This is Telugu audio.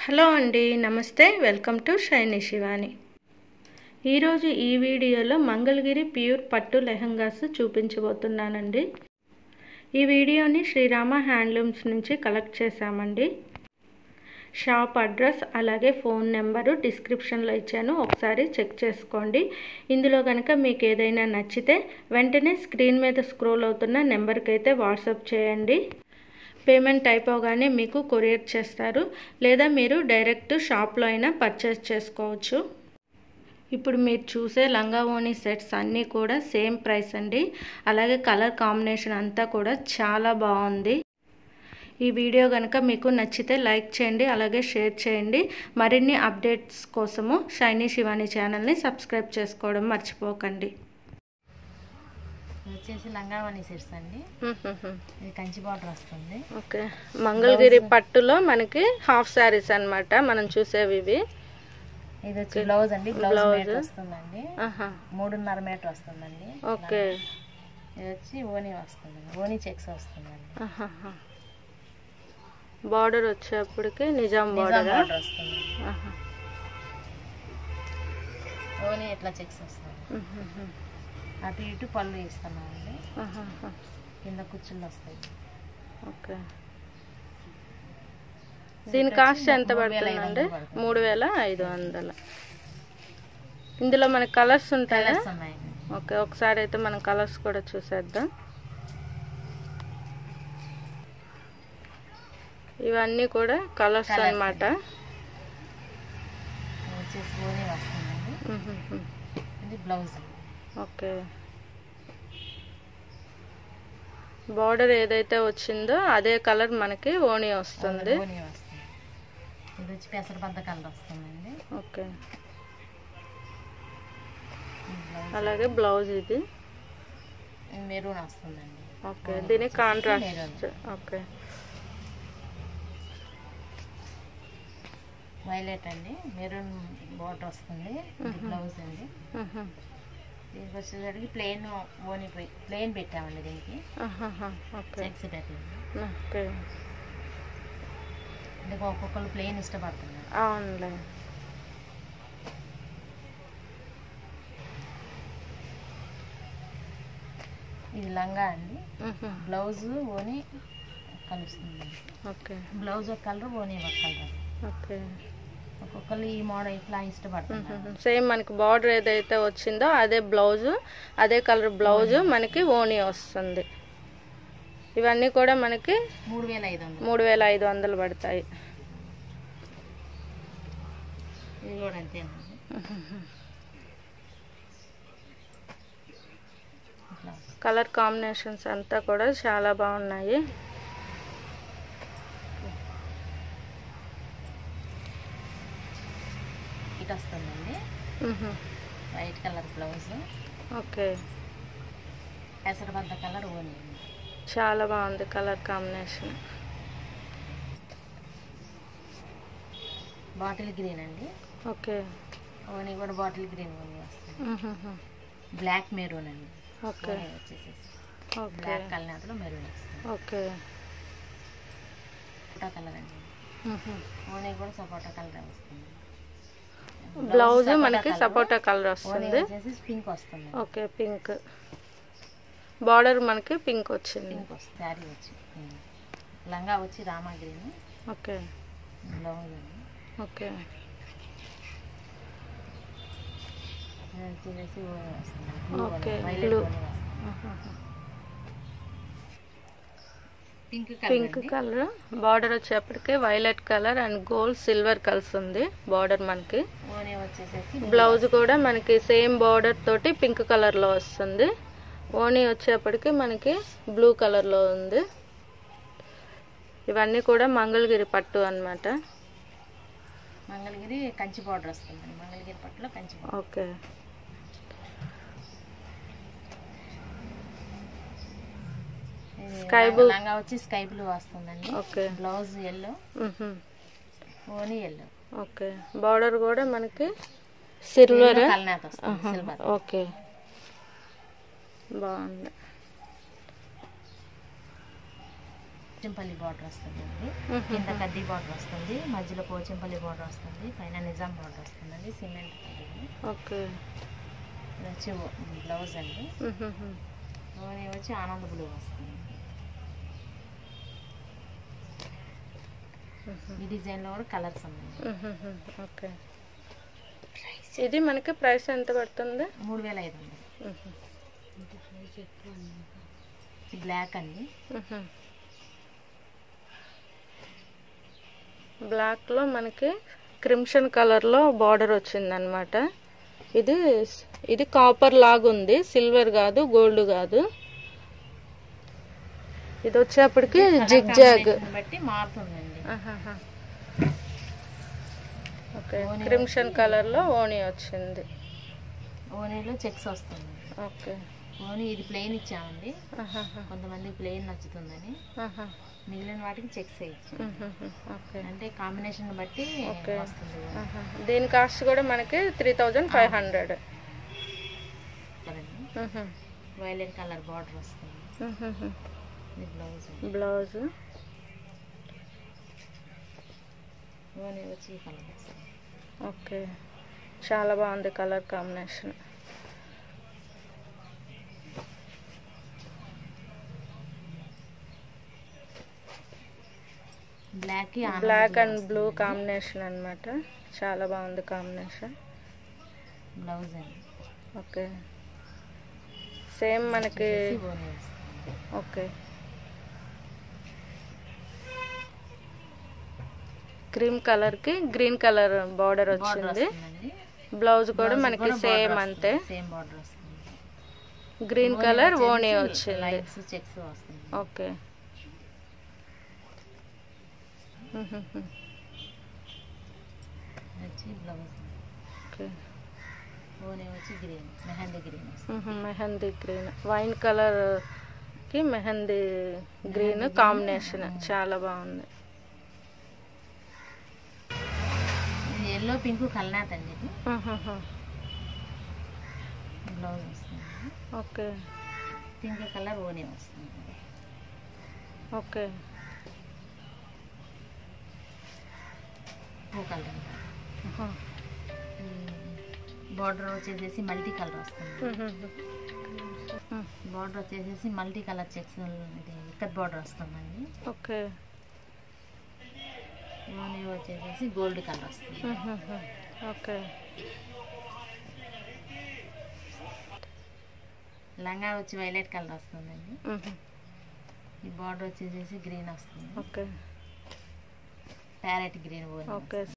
హలో అండి నమస్తే వెల్కమ్ టు షైనీ శివాని ఈరోజు ఈ వీడియోలో మంగళగిరి ప్యూర్ పట్టు లెహంగాస్ చూపించబోతున్నానండి ఈ వీడియోని శ్రీరామ హ్యాండ్లూమ్స్ నుంచి కలెక్ట్ చేశామండి షాప్ అడ్రస్ అలాగే ఫోన్ నెంబరు డిస్క్రిప్షన్లో ఇచ్చాను ఒకసారి చెక్ చేసుకోండి ఇందులో కనుక మీకు ఏదైనా నచ్చితే వెంటనే స్క్రీన్ మీద స్క్రోల్ అవుతున్న నెంబర్కి అయితే వాట్సాప్ చేయండి పేమెంట్ అయిపోగానే మీకు కొరియర్ చేస్తారు లేదా మీరు డైరెక్ట్ షాప్లో అయినా పర్చేస్ చేసుకోవచ్చు ఇప్పుడు మీరు చూసే లంగా ఓణి సెట్స్ అన్నీ కూడా సేమ్ ప్రైస్ అండి అలాగే కలర్ కాంబినేషన్ అంతా కూడా చాలా బాగుంది ఈ వీడియో కనుక మీకు నచ్చితే లైక్ చేయండి అలాగే షేర్ చేయండి మరిన్ని అప్డేట్స్ కోసము షైనీ శివాని ఛానల్ని సబ్స్క్రైబ్ చేసుకోవడం మర్చిపోకండి ఇది వచ్చేసి లంగావని సెట్స్ అండి ఇది కంచి బార్డర్ వస్తుంది ఓకే మంగళగిరి పట్టులో మనకి హాఫ్ శారీస్ అన్నమాట మనం చూసేవి ఇవి ఇది వచ్చి బ్లౌజ్ అండి బ్లౌజ్ మీటర్ వస్తుందండి ఆహా, మూడున్నర మీటర్ వస్తుందండి ఓకే ఇది వచ్చి ఓనీ వస్తుందండి ఓనీ చెక్స్ వస్తుందండి ఆహాహా. బార్డర్ వచ్చేప్పటికి నిజాం నిజాం బార్డర్ బార్డర్ వస్తుంది ఓనీ ఇట్లా చెక్స్ వస్తుంది అటు ఇటు పళ్ళు ఇస్తున్నామండి కింద కుచ్చుళ్ళు వస్తాయి ఓకే దీని కాస్ట్ ఎంత మూడు వేల ఐదు పడుతుందండి వందలు పడుతుంది. మూడు వేల ఐదు వందల ఇందులో మనకి కలర్స్ ఉంటాయా కలర్స్ ఉన్నాయి ఓకే ఒకసారి అయితే మనం కలర్స్ కూడా చూసేద్దాం ఇవన్నీ కూడా కలర్స్ Colours అన్నమాట ఇది వచ్చేసి ఓనీ వస్తుందండి మ్మ్. ఇది బ్లౌజ్ ఓకే బార్డర్ ఏదైతే వచ్చిందో అదే కలర్ మనకి ఓణి వస్తుంది ఓనీ వస్తుంది ఇది వచ్చి పెసరబద్ద కలర్ వస్తుందండి ఓకే ఇది బ్లౌజ్ అలాగే బ్లౌజ్ ఇది ఇది మెరూన్ వస్తుందండి ఓకే దీని కాంట్రాస్ట్ ఓకే వైలెట్ అండి మెరూన్ బార్డర్ వస్తుంది ఇది బ్లౌజ్ అండి మ్మ్. దీనికి వచ్చేసరికి ప్లెయిన్ ఓని ప్లెయిన్ పెట్టామండి దీనికి ఆహాహా. ఓకే చెక్స్ పెట్టింది ఓకే అంటే ఒక్కొక్కరు ప్లెయిన్ ఇష్టపడుతున్నారు అవునులే ఇది లంగా అండి మ్మ్. బ్లౌజ్ ఓని కలుస్తుంది ఓకే బ్లౌజ్ ఒక కలర్ ఓని ఒక కలర్ ఓకే ఒక్కొక్కరు ఈ మోడల్ ఇట్లా ఇష్టపడుతున్నారు సేమ్ మనకి బార్డర్ ఏదైతే వచ్చిందో అదే బ్లౌజ్ అదే కలర్ బ్లౌజ్ మనకి ఓణి వస్తుంది ఇవన్నీ కూడా మనకి మూడు వేల ఐదు వందలు మూడు వేల ఐదు వందలు పడతాయి ఇది కూడా అంతేనండి ఇట్లా కలర్ కాంబినేషన్స్ అంతా కూడా చాలా బాగున్నాయి ఇటు వస్తుందండి మ్మ్. వైట్ కలర్ బ్లౌజ్ ఓకే పెసరబద్ద కలర్ ఓని చాలా బాగుంది కలర్ కాంబినేషన్ బాటిల్ గ్రీన్ అండి ఓకే ఓని కూడా బాటిల్ గ్రీన్ ఓని వస్తుంది మ్మ్. బ్లాక్ మెరూన్ అండి ఓకే ఓని వచ్చేసేసి ఓకే బ్లాక్ కలర్ మెరూన్ వస్తుంది ఓకే సపోటా కలర్ అండి మ్మ్. ఓని కూడా సపోటా కలర్ వస్తుంది బ్లౌజ్ సపోటా మనకి colour. సపోటా కలర్ ఓని వస్తుంది వచ్చేసి పింక్ వస్తుంది ఓకే పింక్ బార్డర్ మనకి పింక్ వచ్చింది పింక్ వస్తుంది శారీ వచ్చి ఉమ్. లంగా వచ్చి రామా గ్రీన్ ఓకే బ్లౌజ్ అండి ఓకే ఇది వచ్చేసి ఓని వస్తుంది బ్లూ ఓకే, వైలెట్ blue. ఓని వస్తుంది పింక్ పింక్ కలర్ బార్డర్ వచ్చేప్పటికి violet colour and gold silver కలిసి ఉంది బార్డర్ మనకి ఓని వచ్చేసేసి బ్లౌజ్ కూడా మనకి సేమ్ బార్డర్ తోటి పింక్ కలర్ లో వస్తుంది ఓణి వచ్చేప్పటికి మనకి బ్లూ కలర్ లో ఉంది ఇవన్నీ కూడా మంగళగిరి పట్టు అన్నమాట మంగళగిరి కంచి బార్డర్ వస్తుందండి మంగళగిరి పట్టులో Kanchi border okay Sky blue. లంగా వచ్చి స్కై బ్లూ వస్తుందండి ఓకే బ్లౌజ్ ఎల్లో మ్హూ. ఓని ఎల్లో ఓకే బార్డర్ కూడా మనకి సిల్వర్ కల్నాథ్ వస్తుంది సిల్వర్ ఓకే బాగుంది పోచంపల్లి బార్డర్ వస్తుంది అండి కింద కడ్డీ బార్డర్ వస్తుంది మధ్యలో పోచంపల్లి బార్డర్ వస్తుంది పైన నిజాం బార్డర్ వస్తుందండి సిమెంట్ కడ్డీ. ఓకే ఇది వచ్చి బ్లౌజ్ అండి ఓనీ వచ్చి ఆనంద్ బ్లూ వస్తుంది ఈ డిజైన్లో కూడా కలర్స్ ఉన్నాయి ఓకే ఇది మనకి ప్రైస్ ఎంత పడుతుంది మూడు వేల ఐదు వందలు ఇది బ్లాక్ అండి బ్లాక్లో మనకి క్రిమ్షన్ కలర్లో బార్డర్ వచ్చిందనమాట ఇది ఇది కాపర్ లాగా ఉంది సిల్వర్ కాదు గోల్డ్ కాదు ఇది వచ్చేప్పటికి జిగ్ జాగ్ దీన్ని బట్టి మారుతుందండి ఓకే క్రిమ్షన్ కలర్లో ఓణి వచ్చింది ఓనీలో చెక్స్ వస్తుంది ఓకే ఓనీ ఇది ప్లెయిన్ ఇచ్చామండి కొంతమంది ప్లెయిన్ నచ్చుతుందని మిగిలిన వాటికి చెక్స్ వేయచ్చు ఓకే అంటే కాంబినేషన్ బట్టి Okay. వస్తుంది దీని కాస్ట్ కూడా మనకి త్రీ థౌజండ్ ఫైవ్ హండ్రెడ్ కదండి వైలెట్ కలర్ బార్డర్ వస్తుంది ఇది బ్లౌజ్ బ్లౌజ్ ఓనీ వచ్చి ఈ కలర్ వస్తుంది ఓకే చాలా బాగుంది colour combination black black and blue combination అన్నమాట చాలా బాగుంది కాంబినేషన్ బ్లౌజ్ అండి ఓకే సేమ్ మనకి వచ్చేసి ఓనీ వస్తుంది ఓకే క్రీమ్ కలర్కి గ్రీన్ కలర్ బార్డర్ బార్డర్ వచ్చింది వస్తుందండి బ్లౌజ్ కూడా మనకి సేమ్ అంతే సేమ్ బార్డర్ వస్తుంది గ్రీన్ కలర్ ఓణి వచ్చింది లైన్స్ చెక్స్ వస్తుంది ఓకే వచ్చి బ్లౌజ్ ఓకే ఓనీ వచ్చి గ్రీన్ మెహందీ గ్రీన్ వస్తుంది మెహందీ గ్రీన్ వైన్ కలర్ కి మెహందీ గ్రీన్ కాంబినేషన్ చాలా బాగుంది ఇది ఎల్లో పింక్ కల్నాథ్ అండి ఇది బ్లౌజ్ వస్తుంది ఓకే పింక్ కలర్ ఓనీ వస్తుంది ఓకే టూ కలర్ బార్డర్ వచ్చేసేసి మల్టీ కలర్ వస్తుంది బార్డర్ వచ్చేసేసి మల్టీ కలర్ చెక్స్ ఇది ఇక్కత్ బార్డర్ వస్తుందండి ఓకే ఓనీ వచ్చేసేసి గోల్డ్ కలర్ వస్తుంది ఓకే లంగా వచ్చి వైలెట్ కలర్ వస్తుందండి ఈ బార్డర్ వచ్చేసేసి గ్రీన్ వస్తుంది ఓకే ప్యారెట్ గ్రీన్ ఓనీ ఓకే